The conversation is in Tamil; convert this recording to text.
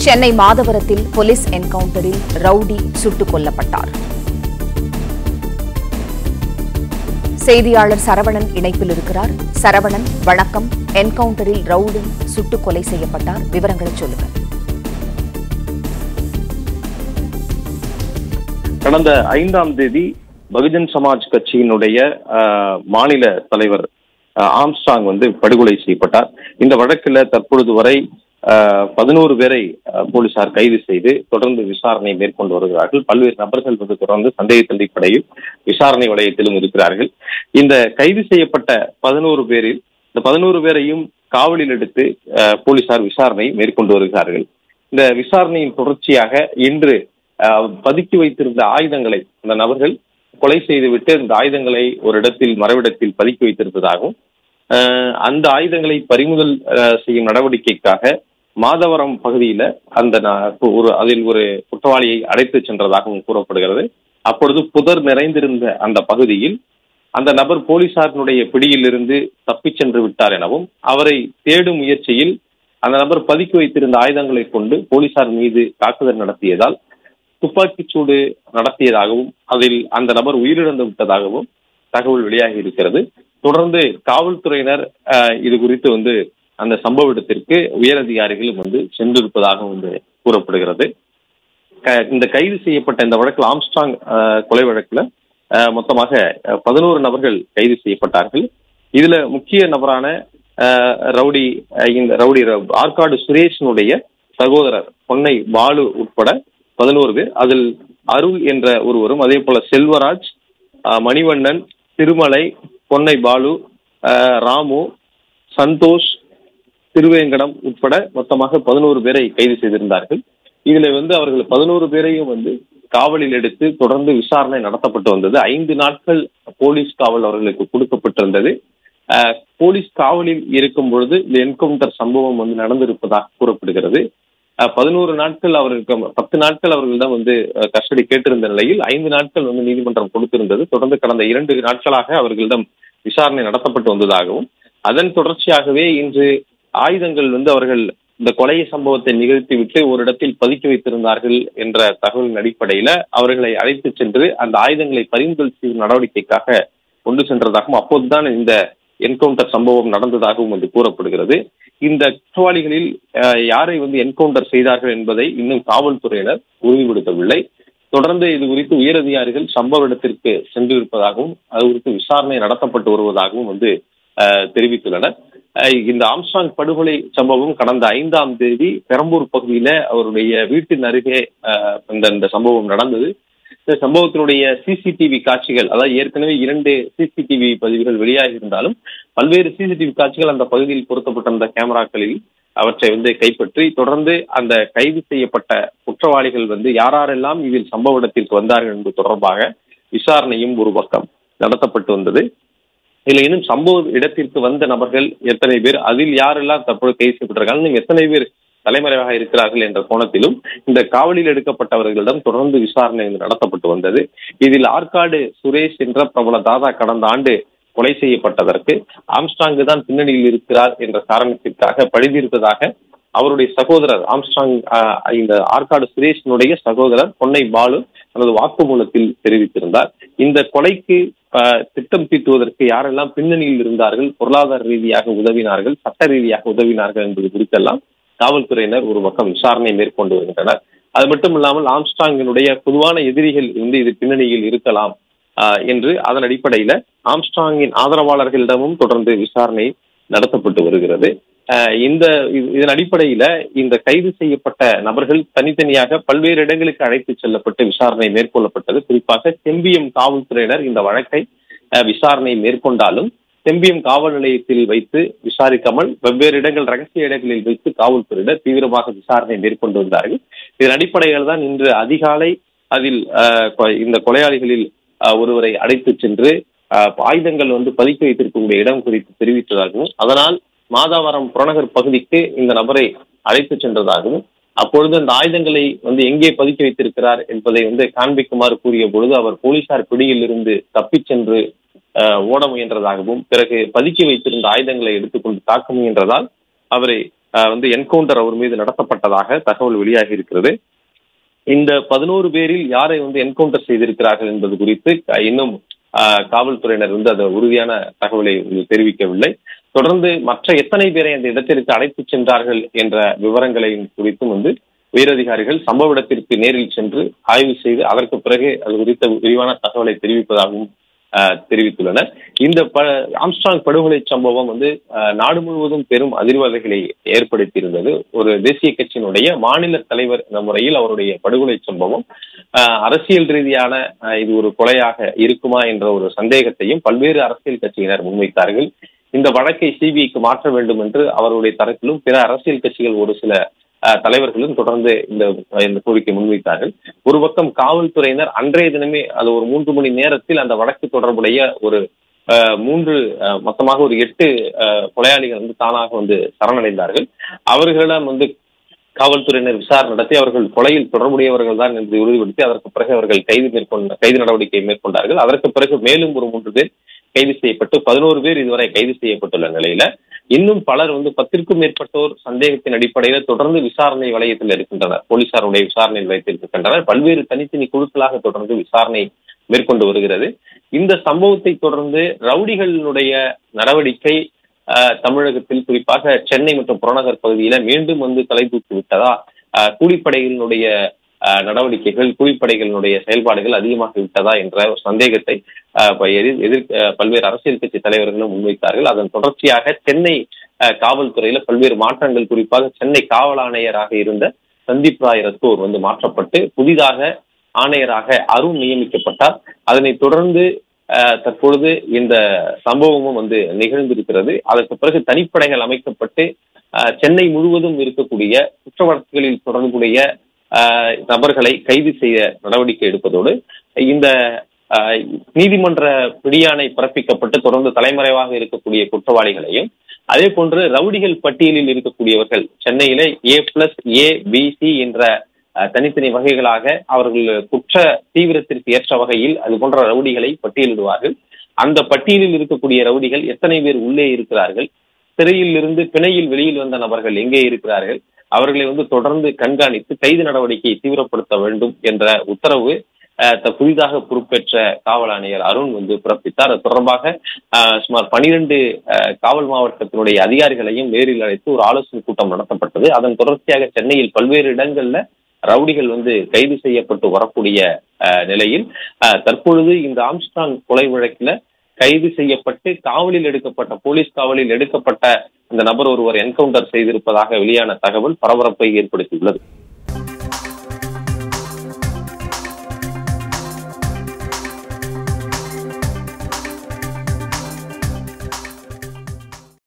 சென்னை மாதவரத்தில் போலீஸ் என்கவுண்டரில் ரவுடி சுட்டுக் கொல்லப்பட்டார் செய்தியாளர் சரவணன் இணைப்பில் இருக்கிறார் சரவணன் வணக்கம் என்கவுண்டரில் ரவுடி சுட்டுக் கொலை செய்யப்பட்டார் விவரங்களை சொல்லுங்க கடந்த ஐந்தாம் தேதி பகுஜன் சமாஜ் கட்சியினுடைய அஹ், மாநில தலைவர் அஹ், ஆம்ஸ்ட்ராங் வந்து படுகொலை செய்யப்பட்டார் இந்த வழக்கில் தற்பொழுது வரை பதினோரு பேரை அஹ், போலீசார் கைது செய்து தொடர்ந்து விசாரணை மேற்கொண்டு வருகிறார்கள் பல்வேறு நபர்கள் வந்து தொடர்ந்து சந்தேகத்தின் அடிப்படையில் விசாரணை வளையத்திலும் இருக்கிறார்கள் இந்த கைது செய்யப்பட்ட பதினோரு பேரில் இந்த பதினோரு பேரையும் காவலில் எடுத்து அஹ், போலீசார் விசாரணை மேற்கொண்டு வருகிறார்கள் இந்த விசாரணையின் தொடர்ச்சியாக இன்று அஹ், பதுக்கி வைத்திருந்த ஆயுதங்களை அந்த நபர்கள் கொலை செய்துவிட்டு இந்த ஆயுதங்களை ஒரு இடத்தில் மறைவிடத்தில் பதுக்கி வைத்திருந்ததாகவும் அஹ், அந்த ஆயுதங்களை பறிமுதல் அஹ், செய்யும் நடவடிக்கைக்காக மாதவரம் பகுதியில அந்த ந- ஒரு அதில் ஒரு குற்றவாளியை அடைத்து சென்றதாகவும் கூறப்படுகிறது அப்பொழுது புதர் நிறைந்திருந்த அந்த பகுதியில் அந்த நபர் போலீசாரினுடைய பிடியிலிருந்து தப்பிச் சென்று விட்டார் எனவும் அவரை தேடும் முயற்சியில் அந்த நபர் பதுக்கி வைத்திருந்த ஆயுதங்களை கொண்டு போலீசார் மீது தாக்குதல் நடத்தியதால் துப்பாக்கிச் சூடு நடத்தியதாகவும் அதில் அந்த நபர் உயிரிழந்து விட்டதாகவும் தகவல் வெளியாகி இருக்கிறது தொடர்ந்து காவல்துறையினர் அஹ், இது குறித்து வந்து அந்த சம்பவ இடத்திற்கு உயரதிகாரிகளும் வந்து சென்றிருப்பதாக வந்து கூறப்படுகிறது க- இந்த கைது செய்யப்பட்ட இந்த வழக்கில் ஆம்ஸ்ட்ராங் அஹ், கொலை வழக்குல அஹ், மொத்தமாக அஹ், பதினோரு நபர்கள் கைது செய்யப்பட்டார்கள் இதுல முக்கிய நபரான அஹ், ரவுடி அஹ், இந்த ரவுடி ர- ஆற்காடு சுரேஷனுடைய சகோதரர் பொன்னை பாலு உட்பட பதினோரு பேர் அதில் அருள் என்ற ஒருவரும் அதே போல செல்வராஜ் அஹ், மணிவண்ணன் திருமலை பொன்னை பாலு அஹ், ராமு சந்தோஷ் திருவேங்கடம் உட்பட மொத்தமாக பதினோரு பேரை கைது செய்திருந்தார்கள் இதுல வந்து அவர்கள் பதினோரு பேரையும் வந்து காவலில் எடுத்து தொடர்ந்து விசாரணை நடத்தப்பட்டு வந்தது ஐந்து நாட்கள் போலீஸ் காவல் அவர்களுக்கு கொடுக்கப்பட்டிருந்தது அஹ், போலீஸ் காவலில் இருக்கும் பொழுது இந்த என்கவுண்டர் சம்பவம் வந்து நடந்திருப்பதாக கூறப்படுகிறது அஹ், பதினோரு நாட்கள் அவர்களுக்கு பத்து நாட்கள் அவர்களிடம் வந்து அஹ், கஸ்டடி கேட்டிருந்த நிலையில் ஐந்து நாட்கள் வந்து நீதிமன்றம் கொடுத்திருந்தது தொடர்ந்து கடந்த இரண்டு நாட்களாக அவர்களிடம் விசாரணை நடத்தப்பட்டு வந்ததாகவும் அதன் தொடர்ச்சியாகவே இன்று ஆயுதங்கள் வந்து அவர்கள் இந்த கொலை சம்பவத்தை நிகழ்த்திவிட்டு ஒரு இடத்தில் பதுக்கி வைத்திருந்தார்கள் என்ற தகவலின் அடிப்படையில அவர்களை அழைத்து சென்று அந்த ஆயுதங்களை பறிமுதல் செய்யும் நடவடிக்கைக்காக கொண்டு சென்றதாகவும் அப்போதுதான் இந்த என்கவுண்டர் சம்பவம் நடந்ததாகவும் வந்து கூறப்படுகிறது இந்த குற்றவாளிகளில் அஹ், யாரை வந்து என்கவுண்டர் செய்தார்கள் என்பதை இன்னும் காவல்துறையினர் உறுதிப்படுத்தவில்லை தொடர்ந்து இது குறித்து உயரதிகாரிகள் சம்பவ இடத்திற்கு சென்றிருப்பதாகவும் அது குறித்து விசாரணை நடத்தப்பட்டு வருவதாகவும் வந்து அஹ், தெரிவித்துள்ளனர் அஹ், இந்த ஆம்ஸ்டாங் படுகொலை சம்பவம் கடந்த ஐந்தாம் தேதி பெரம்பூர் பகுதியில அவருடைய வீட்டின் அருகே அஹ், இந்த இந்த சம்பவம் நடந்தது இந்த சம்பவத்தினுடைய சிசிடிவி காட்சிகள் அதாவது ஏற்கனவே இரண்டு சிசிடிவி பதிவுகள் வெளியாகி இருந்தாலும் பல்வேறு சிசிடிவி காட்சிகள் அந்த பகுதியில் பொருத்தப்பட்டிருந்த கேமராக்களில் அவற்றை வந்து கைப்பற்றி தொடர்ந்து அந்த கைது செய்யப்பட்ட குற்றவாளிகள் வந்து யாரெல்லாம் இதில் சம்பவ இடத்திற்கு வந்தார்கள் என்பது தொடர்பாக விசாரணையும் ஒரு பக்கம் நடத்தப்பட்டு வந்தது இதுல இன்னும் சம்பவ இடத்திற்கு வந்த நபர்கள் எத்தனை பேர் அதில் யாரெல்லாம் தற்போது கைது செய்யப்பட்டிருக்காங்க இன்னும் எத்தனை பேர் தலைமறைவாக இருக்கிறார்கள் என்ற கோணத்திலும் இந்த காவலில் எடுக்கப்பட்டவர்களிடம் தொடர்ந்து விசாரணை வந்து நடத்தப்பட்டு வந்தது இதில் ஆற்காடு சுரேஷ் என்ற பிரபல தாதா கடந்த ஆண்டு கொலை செய்யப்பட்டதற்கு ஆம்ஸ்டாங்கு தான் பின்னணியில் இருக்கிறார் என்ற காரணத்திற்காக பழிதீர்த்ததாக அவருடைய சகோதரர் ஆம்ஸ்டாங் ஆஹ், இந்த ஆற்காடு சுரேஷனுடைய சகோதரர் பொன்னை பாலு தனது வாக்குமூலத்தில் தெரிவித்திருந்தார் இந்த கொலைக்கு ஆஹ், திட்டம் தீட்டுவதற்கு யாரெல்லாம் பின்னணியில் இருந்தார்கள் பொருளாதார ரீதியாக உதவினார்கள் சட்ட ரீதியாக உதவினார்கள் என்பது குறித்தெல்லாம் காவல்துறையினர் ஒரு பக்கம் விசாரணை மேற்கொண்டு வருகின்றனர் அது மட்டும் இல்லாமல் ஆம்ஸ்டாங்கினுடைய பொதுவான எதிரிகள் வந்து இது பின்னணியில் இருக்கலாம் ஆஹ், என்று அதன் அடிப்படையில ஆம்ஸ்டாங்கின் ஆதரவாளர்களிடமும் தொடர்ந்து விசாரணை நடத்தப்பட்டு வருகிறது ஆஹ், இந்த இது- இதன் அடிப்படையில இந்த கைது செய்யப்பட்ட நபர்கள் தனித்தனியாக பல்வேறு இடங்களுக்கு அழைத்து செல்லப்பட்டு விசாரணை மேற்கொள்ளப்பட்டது குறிப்பாக செம்பியம் காவல்துறையினர் இந்த வழக்கை ஆஹ், விசாரணை மேற்கொண்டாலும் செம்பியம் காவல் நிலையத்தில் வைத்து விசாரிக்காமல் வெவ்வேறு இடங்கள் ரகசிய இடங்களில் வைத்து காவல்துறையினர் தீவிரமாக விசாரணை மேற்கொண்டு வந்தார்கள் இதன் அடிப்படையில் தான் இன்று அதிகாலை அதில் ஆஹ், கொ- இந்த கொலையாளிகளில் ஆஹ், ஒருவரை அழைத்து சென்று ஆஹ், ஆயுதங்கள் வந்து பதுக்கி வைத்திருக்கக்கூடிய இடம் குறித்து தெரிவித்ததாகவும் அதனால் மாதாவரம் புறநகர் பகுதிக்கு இந்த நபரை அழைத்து சென்றதாகவும் அப்பொழுது அந்த ஆயுதங்களை வந்து எங்கே பதுக்கி வைத்திருக்கிறார் என்பதை வந்து காண்பிக்குமாறு கூறிய பொழுது அவர் போலீசார் பிடியில் இருந்து தப்பிச் சென்று ஆஹ், ஓட முயன்றதாகவும் பிறகு பதுக்கி வைத்திருந்த ஆயுதங்களை எடுத்துக்கொண்டு தாக்க முயன்றதால் அவரை அஹ், வந்து என்கவுண்டர் அவர் மீது நடத்தப்பட்டதாக தகவல் வெளியாகி இருக்கிறது இந்த பதினோரு பேரில் யாரை வந்து என்கவுண்டர் செய்திருக்கிறார்கள் என்பது குறித்து அஹ், இன்னும் அஹ், காவல்துறையினர் வந்து அந்த உறுதியான தகவலை தெரிவிக்கவில்லை தொடர்ந்து மற்ற எத்தனை பேரை அந்த இடத்திற்கு அழைத்துச் சென்றார்கள் என்ற விவரங்களை குறித்தும் வந்து உயரதிகாரிகள் சம்பவ இடத்திற்கு நேரில் சென்று ஆய்வு செய்து அதற்கு பிறகு அது குறித்த விரிவான தகவலை தெரிவிப்பதாகவும் அஹ், தெரிவித்துள்ளனர் இந்த ப ஆம்ஸ்ட்ராங் படுகொலை சம்பவம் வந்து அஹ், நாடு முழுவதும் பெரும் அதிர்வலைகளை ஏற்படுத்தியிருந்தது ஒரு தேசிய கட்சியினுடைய மாநில தலைவர் என்ற முறையில் அவருடைய படுகொலை சம்பவம் அஹ், அரசியல் ரீதியான அஹ், இது ஒரு கொலையாக இருக்குமா என்ற ஒரு சந்தேகத்தையும் பல்வேறு அரசியல் கட்சியினர் முன்வைத்தார்கள் இந்த வழக்கை சிபிஐக்கு மாற்ற வேண்டும் என்று அவருடைய தரப்பிலும் பிற அரசியல் கட்சிகள் ஒரு சில அஹ், தலைவர்களும் தொடர்ந்து இந்த இந்த கோரிக்கை முன்வைத்தார்கள் ஒரு பக்கம் காவல்துறையினர் அன்றைய தினமே அது ஒரு மூன்று மணி நேரத்தில் அந்த வழக்கு தொடர்புடைய ஒரு அஹ், மூன்று அஹ், மொத்தமாக ஒரு எட்டு அஹ், கொலையாளிகள் வந்து தானாக வந்து சரணடைந்தார்கள் அவர்களிடம் வந்து காவல்துறையினர் விசாரணை நடத்தி அவர்கள் கொலையில் தொடர்புடையவர்கள் தான் என்று உறுதிப்படுத்தி அதற்கு பிறகு அவர்கள் கைது மேற்கொண்ட கைது நடவடிக்கை மேற்கொண்டார்கள் அதற்கு பிறகு மேலும் ஒரு மூன்று பேர் கைது செய்யப்பட்டு பதினோரு பேர் இதுவரை கைது செய்யப்பட்டுள்ள நிலையில இன்னும் பலர் வந்து பத்திற்கும் மேற்பட்டோர் சந்தேகத்தின் அடிப்படையில தொடர்ந்து விசாரணை வளையத்தில் இருக்கின்றனர் போலீசாருடைய விசாரணை வளையத்தில் இருக்கின்றனர் பல்வேறு தனித்தனி குழுக்களாக தொடர்ந்து விசாரணை மேற்கொண்டு வருகிறது இந்த சம்பவத்தை தொடர்ந்து ரவுடிகளினுடைய நடவடிக்கை அஹ், தமிழகத்தில் குறிப்பாக சென்னை மற்றும் புறநகர் பகுதியில மீண்டும் வந்து தலை தூக்கி விட்டதா அஹ், கூலிப்படைகளினுடைய அஹ், நடவடிக்கைகள் கூலிப்படைகளினுடைய செயல்பாடுகள் அதிகமாக விட்டதா என்ற ஒரு சந்தேகத்தை அஹ், ப- எதிர் எதிர் அஹ், பல்வேறு அரசியல் கட்சி தலைவர்களும் முன்வைத்தார்கள் அதன் தொடர்ச்சியாக சென்னை அஹ், காவல்துறையில பல்வேறு மாற்றங்கள் குறிப்பாக சென்னை காவல் ஆணையராக இருந்த சந்தீப் ராய் ரத்தோர் வந்து மாற்றப்பட்டு புதிதாக ஆணையராக அருண் நியமிக்கப்பட்டார் அதனைத் தொடர்ந்து அஹ், தற்பொழுது இந்த சம்பவமும் வந்து நிகழ்ந்திருக்கிறது அதற்கு பிறகு தனிப்படைகள் அமைக்கப்பட்டு அஹ், சென்னை முழுவதும் இருக்கக்கூடிய குற்ற வழக்குகளில் தொடர்புடைய அஹ், நபர்களை கைது செய்ய நடவடிக்கை எடுப்பதோடு இந்த அஹ், நீதிமன்ற பிடியாணை பிறப்பிக்கப்பட்டு தொடர்ந்து தலைமறைவாக இருக்கக்கூடிய குற்றவாளிகளையும் அதே போன்று ரவுடிகள் பட்டியலில் இருக்கக்கூடியவர்கள் சென்னையில A plus A B C என்ற அஹ், தனித்தனி வகைகளாக அவர்கள் குற்ற தீவிரத்திற்கு ஏற்ற வகையில் அது போன்ற ரவுடிகளை பட்டியலிடுவார்கள் அந்த பட்டியலில் இருக்கக்கூடிய ரவுடிகள் எத்தனை பேர் உள்ளே இருக்கிறார்கள் சிறையில் இருந்து பிணையில் வெளியில் வந்த நபர்கள் எங்கே இருக்கிறார்கள் அவர்களை வந்து தொடர்ந்து கண்காணித்து கைது நடவடிக்கையை தீவிரப்படுத்த வேண்டும் என்ற உத்தரவு அஹ், த- புதிதாக பொறுப்பேற்ற காவல் ஆணையர் அருண் வந்து பிறப்பித்தார் அது தொடர்பாக அஹ், சுமார் பனிரெண்டு காவல் மாவட்டத்தினுடைய அதிகாரிகளையும் நேரில் அழைத்து ஒரு ஆலோசனை கூட்டம் நடத்தப்பட்டது அதன் தொடர்ச்சியாக சென்னையில் பல்வேறு இடங்கள்ல ரவுடிகள் வந்து கைது செய்யப்பட்டு வரக்கூடிய அஹ், நிலையில் அஹ், தற்பொழுது இந்த ஆம்ஸ்டாங் கொலை வழக்கில் கைது செய்யப்பட்டு காவலில் எடுக்கப்பட்ட போலீஸ் காவலில் எடுக்கப்பட்ட இந்த நபர் ஒருவர் என்கவுண்டர் செய்திருப்பதாக வெளியான தகவல் பரபரப்பை ஏற்படுத்தியுள்ளது